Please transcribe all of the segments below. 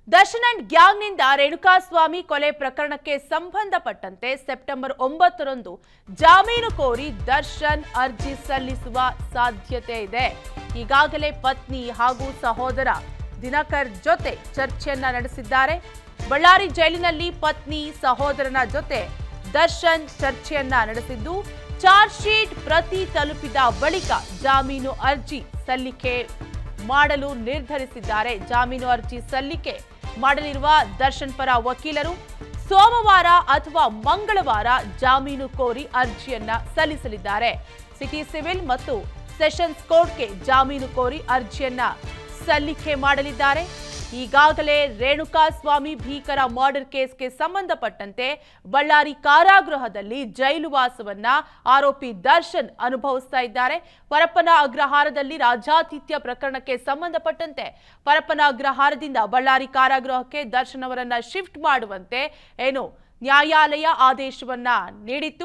Darshan and ಗ್ಯಾಂಗ್ನಿಂದ Renukaswamy ಕೊಲೆ ಪ್ರಕರಣಕ್ಕೆ ಸಂಬಂಧಪಟ್ಟಂತೆ ಸೆಪ್ಟೆಂಬರ್ ಒಂಬತ್ತರಂದು ಜಾಮೀನು ಕೋರಿ ದರ್ಶನ್ ಅರ್ಜಿ ಸಲ್ಲಿಸುವ ಸಾಧ್ಯತೆ ಇದೆ ಈಗಾಗಲೇ ಪತ್ನಿ ಹಾಗೂ ಸಹೋದರ ದಿನಕರ್ ಜೊತೆ ಚರ್ಚೆಯನ್ನ ನಡೆಸಿದ್ದಾರೆ ಬಳ್ಳಾರಿ ಜೈಲಿನಲ್ಲಿ ಪತ್ನಿ ಸಹೋದರನ ಜೊತೆ ದರ್ಶನ್ ಚರ್ಚೆಯನ್ನ ನಡೆಸಿದ್ದು ಚಾರ್ಜ್ ಶೀಟ್ ಪ್ರತಿ ತಲುಪಿದ ಬಳಿಕ ಜಾಮೀನು ಅರ್ಜಿ ಸಲ್ಲಿಕೆ ಮಾಡಲು ನಿರ್ಧರಿಸಿದ್ದಾರೆ ಜಾಮೀನು ಅರ್ಜಿ ಸಲ್ಲಿಕೆ ಮಾಡಲಿರುವ ದರ್ಶನ್ ಪರ ವಕೀಲರು ಸೋಮವಾರ ಅಥವಾ ಮಂಗಳವಾರ ಜಾಮೀನು ಕೋರಿ ಅರ್ಜಿಯನ್ನ ಸಲ್ಲಿಸಲಿದ್ದಾರೆ ಸಿಟಿ ಸಿವಿಲ್ ಮತ್ತು ಸೆಷನ್ಸ್ ಕೋರ್ಟ್ಗೆ ಜಾಮೀನು ಕೋರಿ ಅರ್ಜಿಯನ್ನ ಸಲ್ಲಿಕೆ ಮಾಡಲಿದ್ದಾರೆ ಈಗಾಗಲೇ ರೇಣುಕಾಸ್ವಾಮಿ ಭೀಕರ ಮರ್ಡರ್ ಕೇಸ್ಗೆ ಸಂಬಂಧಪಟ್ಟಂತೆ ಬಳ್ಳಾರಿ ಕಾರಾಗೃಹದಲ್ಲಿ ಜೈಲು ವಾಸವನ್ನ ಆರೋಪಿ ದರ್ಶನ್ ಅನುಭವಿಸ್ತಾ ಇದ್ದಾರೆ ಪರಪ್ಪನ ಅಗ್ರಹಾರದಲ್ಲಿ ರಾಜಾತಿಥ್ಯ ಪ್ರಕರಣಕ್ಕೆ ಸಂಬಂಧಪಟ್ಟಂತೆ ಪರಪ್ಪನ ಅಗ್ರಹಾರದಿಂದ ಬಳ್ಳಾರಿ ಕಾರಾಗೃಹಕ್ಕೆ ದರ್ಶನ್ ಅವರನ್ನ ಶಿಫ್ಟ್ ಮಾಡುವಂತೆ ಏನು ನ್ಯಾಯಾಲಯ ಆದೇಶವನ್ನ ನೀಡಿತ್ತು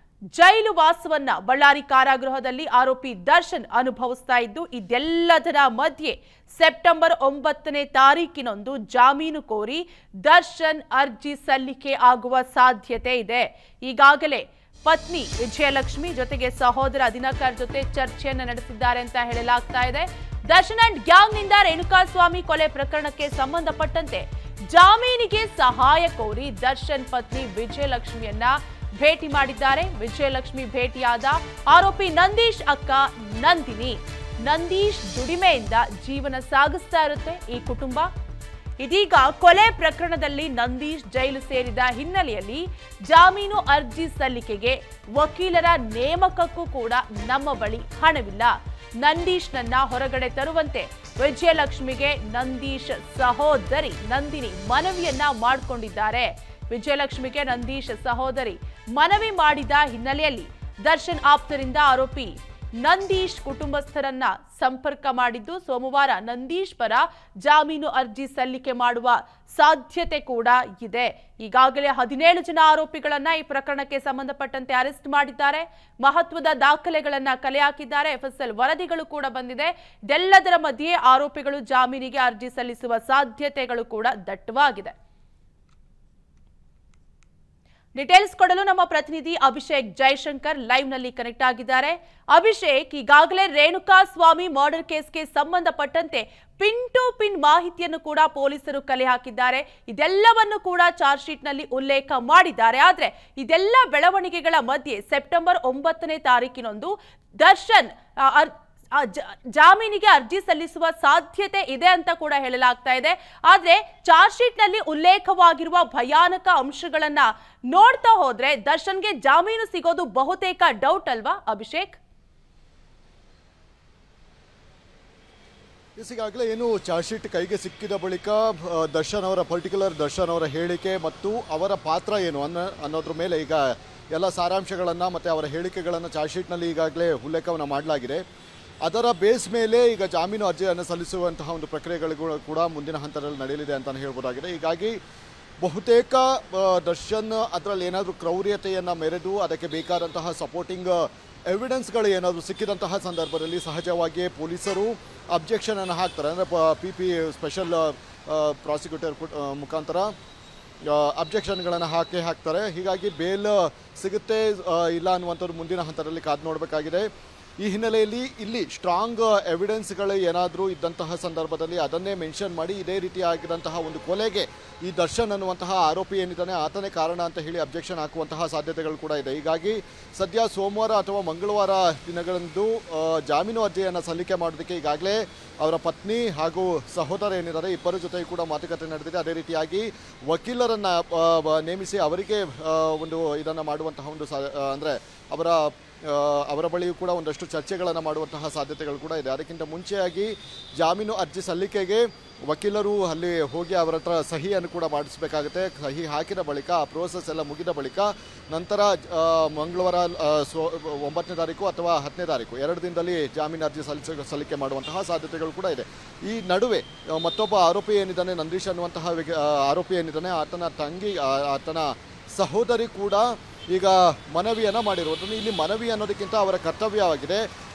ಜೈಲು ವಾಸವನ್ನ ಬಳ್ಳಾರಿ ಕಾರಾಗೃಹದಲ್ಲಿ ಆರೋಪಿ ದರ್ಶನ್ ಅನುಭವಿಸ್ತಾ ಇದ್ದು ಇದೆಲ್ಲದರ ಮಧ್ಯೆ ಸೆಪ್ಟೆಂಬರ್ ಒಂಬತ್ತನೇ ತಾರೀಕಿನಂದು ಜಾಮೀನು ಕೋರಿ ದರ್ಶನ್ ಅರ್ಜಿ ಸಲ್ಲಿಕೆ ಆಗುವ ಸಾಧ್ಯತೆ ಇದೆ ಈಗಾಗಲೇ ಪತ್ನಿ ವಿಜಯಲಕ್ಷ್ಮಿ ಜೊತೆಗೆ ಸಹೋದರ ದಿನಕರ್ ಜೊತೆ ಚರ್ಚೆಯನ್ನು ನಡೆಸಿದ್ದಾರೆ ಅಂತ ಹೇಳಲಾಗ್ತಾ ಇದೆ ದರ್ಶನ್ ಅಂಡ್ ಗ್ಯಾಂಗ್ನಿಂದ ರೇಣುಕಾಸ್ವಾಮಿ ಕೊಲೆ ಪ್ರಕರಣಕ್ಕೆ ಸಂಬಂಧಪಟ್ಟಂತೆ ಜಾಮೀನಿಗೆ ಸಹಾಯ ಕೋರಿ ದರ್ಶನ್ ಪತ್ನಿ ವಿಜಯಲಕ್ಷ್ಮಿಯನ್ನ ಭೇಟಿ ಮಾಡಿದ್ದಾರೆ ವಿಜಯಲಕ್ಷ್ಮಿ ಭೇಟಿಯಾದ ಆರೋಪಿ ನಂದೀಶ್ ಅಕ್ಕ ನಂದಿನಿ ನಂದೀಶ್ ದುಡಿಮೆಯಿಂದ ಜೀವನ ಸಾಗಿಸ್ತಾ ಇರುತ್ತೆ ಈ ಕುಟುಂಬ ಇದೀಗ ಕೊಲೆ ಪ್ರಕರಣದಲ್ಲಿ ನಂದೀಶ್ ಜೈಲು ಸೇರಿದ ಹಿನ್ನೆಲೆಯಲ್ಲಿ ಜಾಮೀನು ಅರ್ಜಿ ಸಲ್ಲಿಕೆಗೆ ವಕೀಲರ ನೇಮಕಕ್ಕೂ ಕೂಡ ನಮ್ಮ ಬಳಿ ಹಣವಿಲ್ಲ ನಂದೀಶ್ನನ್ನ ಹೊರಗಡೆ ತರುವಂತೆ ವಿಜಯಲಕ್ಷ್ಮಿಗೆ ನಂದೀಶ್ ಸಹೋದರಿ ನಂದಿನಿ ಮನವಿಯನ್ನ ಮಾಡಿಕೊಂಡಿದ್ದಾರೆ ವಿಜಯಲಕ್ಷ್ಮಿಗೆ ನಂದೀಶ್ ಸಹೋದರಿ ಮನವಿ ಮಾಡಿದ ಹಿನ್ನೆಲೆಯಲ್ಲಿ ದರ್ಶನ್ ಆಪ್ತರಿಂದ ಆರೋಪಿ ನಂದೀಶ್ ಕುಟುಂಬಸ್ಥರನ್ನ ಸಂಪರ್ಕ ಮಾಡಿದ್ದು ಸೋಮವಾರ ನಂದೀಶ್ ಪರ ಜಾಮೀನು ಅರ್ಜಿ ಸಲ್ಲಿಕೆ ಮಾಡುವ ಸಾಧ್ಯತೆ ಕೂಡ ಇದೆ ಈಗಾಗಲೇ ಹದಿನೇಳು ಜನ ಆರೋಪಿಗಳನ್ನ ಈ ಪ್ರಕರಣಕ್ಕೆ ಸಂಬಂಧಪಟ್ಟಂತೆ ಅರೆಸ್ಟ್ ಮಾಡಿದ್ದಾರೆ ಮಹತ್ವದ ದಾಖಲೆಗಳನ್ನ ಕಲೆ ಹಾಕಿದ್ದಾರೆ ಎಫ್ಎಸ್ಎಲ್ ವರದಿಗಳು ಕೂಡ ಬಂದಿದೆ ಇದೆಲ್ಲದರ ಮಧ್ಯೆ ಆರೋಪಿಗಳು ಜಾಮೀನಿಗೆ ಅರ್ಜಿ ಸಲ್ಲಿಸುವ ಸಾಧ್ಯತೆಗಳು ಕೂಡ ದಟ್ಟವಾಗಿದೆ ಡೀಟೇಲ್ಸ್ ಕೊಡಲು ನಮ್ಮ ಪ್ರತಿನಿಧಿ ಅಭಿಷೇಕ್ ಜೈಶಂಕರ್ ಲೈವ್ ನಲ್ಲಿ ಕನೆಕ್ಟ್ ಆಗಿದ್ದಾರೆ ಅಭಿಷೇಕ್ ಈಗಾಗಲೇ ರೇಣುಕಾ ಸ್ವಾಮಿ ಮರ್ಡರ್ ಕೇಸ್ಗೆ ಸಂಬಂಧಪಟ್ಟಂತೆ ಪಿನ್ ಟು ಪಿನ್ ಮಾಹಿತಿಯನ್ನು ಕೂಡ ಪೊಲೀಸರು ಕಲೆ ಹಾಕಿದ್ದಾರೆ ಇದೆಲ್ಲವನ್ನು ಕೂಡ ಚಾರ್ಜ್ ಶೀಟ್ ನಲ್ಲಿ ಉಲ್ಲೇಖ ಮಾಡಿದ್ದಾರೆ ಆದ್ರೆ ಇದೆಲ್ಲ ಬೆಳವಣಿಗೆಗಳ ಮಧ್ಯೆ ಸೆಪ್ಟೆಂಬರ್ ಒಂಬತ್ತನೇ ತಾರೀಕಿನಂದು ದರ್ಶನ್ ಆ, ಅರ್- ಆ, ಜ- ಜಾಮೀನಿಗೆ ಅರ್ಜಿ ಸಲ್ಲಿಸುವ ಸಾಧ್ಯತೆ ಇದೆ ಅಂತ ಕೂಡ ಹೇಳಲಾಗ್ತಾ ಇದೆ ಆದ್ರೆ ಚಾರ್ಜ್ ಶೀಟ್ ನಲ್ಲಿ ಉಲ್ಲೇಖವಾಗಿರುವ ಭಯಾನಕ ಅಂಶಗಳನ್ನ ನೋಡ್ತಾ ಹೋದ್ರೆ ದರ್ಶನ್ಗೆ ಜಾಮೀನು ಸಿಗೋದು ಬಹುತೇಕ ಡೌಟ್ ಅಲ್ವಾ ಅಭಿಷೇಕ್ ಎಸ್, ಈಗಾಗಲೇ ಏನು ಚಾರ್ಜ್ ಶೀಟ್ ಕೈಗೆ ಸಿಕ್ಕಿದ ಬಳಿಕ ಆ, ದರ್ಶನ್ ಅವರ ಪರ್ಟಿಕ್ಯುಲರ್ ದರ್ಶನ್ ಅವರ ಹೇಳಿಕೆ ಮತ್ತು ಅವರ ಪಾತ್ರ ಏನು ಅನ್ನೋ ಅನ್ನೋದ್ರ ಮೇಲೆ ಈಗ ಎಲ್ಲ ಸಾರಾಂಶಗಳನ್ನು ಮತ್ತು ಅವರ ಹೇಳಿಕೆಗಳನ್ನು ಚಾರ್ಜ್ ಶೀಟ್ನಲ್ಲಿ ಈಗಾಗಲೇ ಉಲ್ಲೇಖವನ್ನು ಮಾಡಲಾಗಿದೆ ಅದರ ಬೇಸ್ ಮೇಲೆ ಈಗ ಜಾಮೀನು ಅರ್ಜಿಯನ್ನು ಸಲ್ಲಿಸುವಂತಹ ಒಂದು ಪ್ರಕ್ರಿಯೆಗಳು ಕೂಡ ಮುಂದಿನ ಹಂತದಲ್ಲಿ ನಡೆಯಲಿದೆ ಅಂತಲೇ ಹೇಳ್ಬೋದಾಗಿದೆ ಹೀಗಾಗಿ ಬಹುತೇಕ ಆ, ದರ್ಶನ್ ಅದರಲ್ಲಿ ಏನಾದರೂ ಕ್ರೌರ್ಯತೆಯನ್ನು ಮೆರೆದು ಅದಕ್ಕೆ ಬೇಕಾದಂತಹ ಸಪೋರ್ಟಿಂಗ್ ಎವಿಡೆನ್ಸ್ಗಳು ಏನಾದರೂ ಸಿಕ್ಕಿದಂತಹ ಸಂದರ್ಭದಲ್ಲಿ ಸಹಜವಾಗಿಯೇ ಪೊಲೀಸರು ಅಬ್ಜೆಕ್ಷನನ್ನು ಹಾಕ್ತಾರೆ ಅಂದರೆ ಪಿ ಪಿ ಸ್ಪೆಷಲ್ ಪ್ರಾಸಿಕ್ಯೂಟರ್ ಮುಖಾಂತರ ಅಬ್ಜೆಕ್ಷನ್ಗಳನ್ನು ಹಾಕಿ ಹಾಕ್ತಾರೆ ಹೀಗಾಗಿ ಬೇಲ್ ಸಿಗುತ್ತೆ ಆ, ಇಲ್ಲ ಅನ್ನುವಂಥದ್ದು ಮುಂದಿನ ಹಂತದಲ್ಲಿ ಕಾದು ನೋಡಬೇಕಾಗಿದೆ ಈ ಹಿನ್ನೆಲೆಯಲ್ಲಿ ಇಲ್ಲಿ ಸ್ಟ್ರಾಂಗ್ ಎವಿಡೆನ್ಸ್ಗಳು ಏನಾದರೂ ಇದ್ದಂತಹ ಸಂದರ್ಭದಲ್ಲಿ ಅದನ್ನೇ ಮೆನ್ಷನ್ ಮಾಡಿ ಇದೇ ರೀತಿಯಾಗಿದ್ದಂತಹ ಒಂದು ಕೊಲೆಗೆ ಈ ದರ್ಶನ್ ಅನ್ನುವಂತಹ ಆರೋಪಿ ಏನಿದ್ದಾನೆ ಆತನೇ ಕಾರಣ ಅಂತ ಹೇಳಿ ಅಬ್ಜೆಕ್ಷನ್ ಹಾಕುವಂತಹ ಸಾಧ್ಯತೆಗಳು ಕೂಡ ಇದೆ ಹೀಗಾಗಿ ಸದ್ಯ ಸೋಮವಾರ ಅಥವಾ ಮಂಗಳವಾರ ದಿನಗಳಂದು ಆ, ಜಾಮೀನು ಅರ್ಜಿಯನ್ನು ಸಲ್ಲಿಕೆ ಮಾಡೋದಕ್ಕೆ ಈಗಾಗಲೇ ಅವರ ಪತ್ನಿ ಹಾಗೂ ಸಹೋದರ ಏನಿದ್ದಾರೆ ಇಬ್ಬರ ಜೊತೆ ಕೂಡ ಮಾತುಕತೆ ನಡೆದಿದೆ ಅದೇ ರೀತಿಯಾಗಿ ವಕೀಲರನ್ನ ಆ, ಬ- ನೇಮಿಸಿ ಅವರಿಗೆ ಆ, ಒಂದು ಇದನ್ನು ಮಾಡುವಂತಹ ಒಂದು ಸಾ ಅಂದರೆ ಅವರ ಆ, ಅವರ ಬಳಿಯೂ ಕೂಡ ಒಂದಷ್ಟು ಚರ್ಚೆಗಳನ್ನು ಮಾಡುವಂತಹ ಸಾಧ್ಯತೆಗಳು ಕೂಡ ಇದೆ ಅದಕ್ಕಿಂತ ಮುಂಚೆಯಾಗಿ ಜಾಮೀನು ಅರ್ಜಿ ಸಲ್ಲಿಕೆಗೆ ವಕೀಲರು ಅಲ್ಲಿ ಹೋಗಿ ಅವರ ಹತ್ರ ಸಹಿಯನ್ನು ಕೂಡ ಮಾಡಿಸಬೇಕಾಗುತ್ತೆ ಸಹಿ ಹಾಕಿದ ಬಳಿಕ ಆ ಪ್ರೋಸೆಸ್ ಎಲ್ಲ ಮುಗಿದ ಬಳಿಕ ನಂತರ ಆ, ಮಂಗಳವಾರ ಆ, ಸೊ ಒಂಬತ್ತನೇ ತಾರೀಕು ಅಥವಾ ಹತ್ತನೇ ತಾರೀಕು ಎರಡು ದಿನದಲ್ಲಿ ಜಾಮೀನು ಅರ್ಜಿ ಸಲ್ಲಿಸ ಸಲ್ಲಿಕೆ ಮಾಡುವಂತಹ ಸಾಧ್ಯತೆಗಳು ಕೂಡ ಇದೆ ಈ ನಡುವೆ ಆ, ಮತ್ತೊಬ್ಬ ಆರೋಪಿ ಏನಿದ್ದಾನೆ ನಂದೀಶ್ ಅನ್ನುವಂತಹ ವ್ಯಕ್ತಿ- ಆ, ಆರೋಪಿ ಏನಿದ್ದಾನೆ ಆತನ ತಂಗಿ ಆ, ಆತನ ಸಹೋದರಿ ಕೂಡ ಈಗ ಮನವಿಯನ್ನು ಮಾಡಿರುವುದು ಇಲ್ಲಿ ಮನವಿ ಅನ್ನೋದಕ್ಕಿಂತ ಅವರ ಕರ್ತವ್ಯವಾಗಿದೆ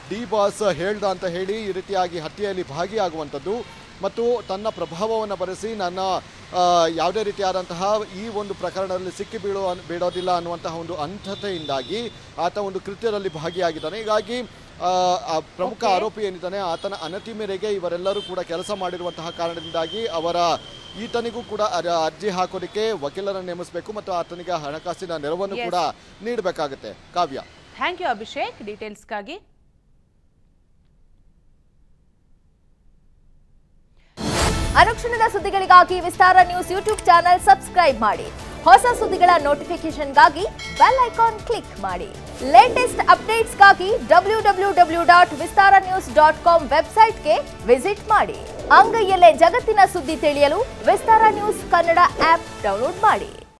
ಡಿ ಬಾಸ್ ಹೇಳ್ದ ಅಂತ ಹೇಳಿ ಈ ರೀತಿಯಾಗಿ ಹತ್ಯೆಯಲ್ಲಿ ಭಾಗಿಯಾಗುವಂಥದ್ದು ಮತ್ತು ತನ್ನ ಪ್ರಭಾವವನ್ನು ಬರೆಸಿ ನನ್ನ ಆ, ಯಾವುದೇ ರೀತಿಯಾದಂತಹ ಈ ಒಂದು ಪ್ರಕರಣದಲ್ಲಿ ಸಿಕ್ಕಿ ಬೀಳುವ ಬೀಳೋದಿಲ್ಲ ಅನ್ನುವಂತಹ ಒಂದು ಅಂಧತೆಯಿಂದಾಗಿ ಆತ ಒಂದು ಕೃತ್ಯದಲ್ಲಿ ಭಾಗಿಯಾಗಿದ್ದಾನೆ ಹೀಗಾಗಿ ಆ, ಆ ಪ್ರಮುಖ Okay. ಆರೋಪಿ ಏನಿದ್ದಾನೆ ಆತನ ಅನತಿ ಮೇರೆಗೆ ಇವರೆಲ್ಲರೂ ಕೂಡ ಕೆಲಸ ಮಾಡಿರುವಂತಹ ಕಾರಣದಿಂದಾಗಿ ಅವರ ಈತನಿಗೂ ಕೂಡ ಅರ- ಅರ್ಜಿ ಹಾಕೋದಕ್ಕೆ ವಕೀಲರನ್ನು ನೇಮಿಸಬೇಕು ಮತ್ತು ಆತನಿಗೆ ಹಣಕಾಸಿನ ನೆರವನ್ನು Yes. ಕೂಡ ನೀಡಬೇಕಾಗುತ್ತೆ ಕಾವ್ಯ ಥ್ಯಾಂಕ್ ಯು ಅಭಿಷೇಕ್ ಡೀಟೇಲ್ಸ್ಗಾಗಿ ಅನುಕ್ಷಣದ ಸುದ್ದಿಗಳಿಗಾಗಿ Vistara news YouTube channel subscribe ಮಾಡಿ ಹೊಸ ಸುದ್ದಿಗಳ ನೋಟಿಫಿಕೇಶನ್ಗಾಗಿ ಬೆಲ್ ಐಕಾನ್ ಕ್ಲಿಕ್ ಮಾಡಿ ಲೇಟೆಸ್ಟ್ ಅಪ್ಡೇಟ್ಸ್ಗಾಗಿ W W W dot Vistara news dot com ವೆಬ್ಸೈಟ್ಗೆ ವಿಸಿಟ್ ಮಾಡಿ ಅಂಗೈಯಲ್ಲೇ ಜಗತ್ತಿನ ಸುದ್ದಿ ತಿಳಿಯಲು Vistara news Kannada app download ಮಾಡಿ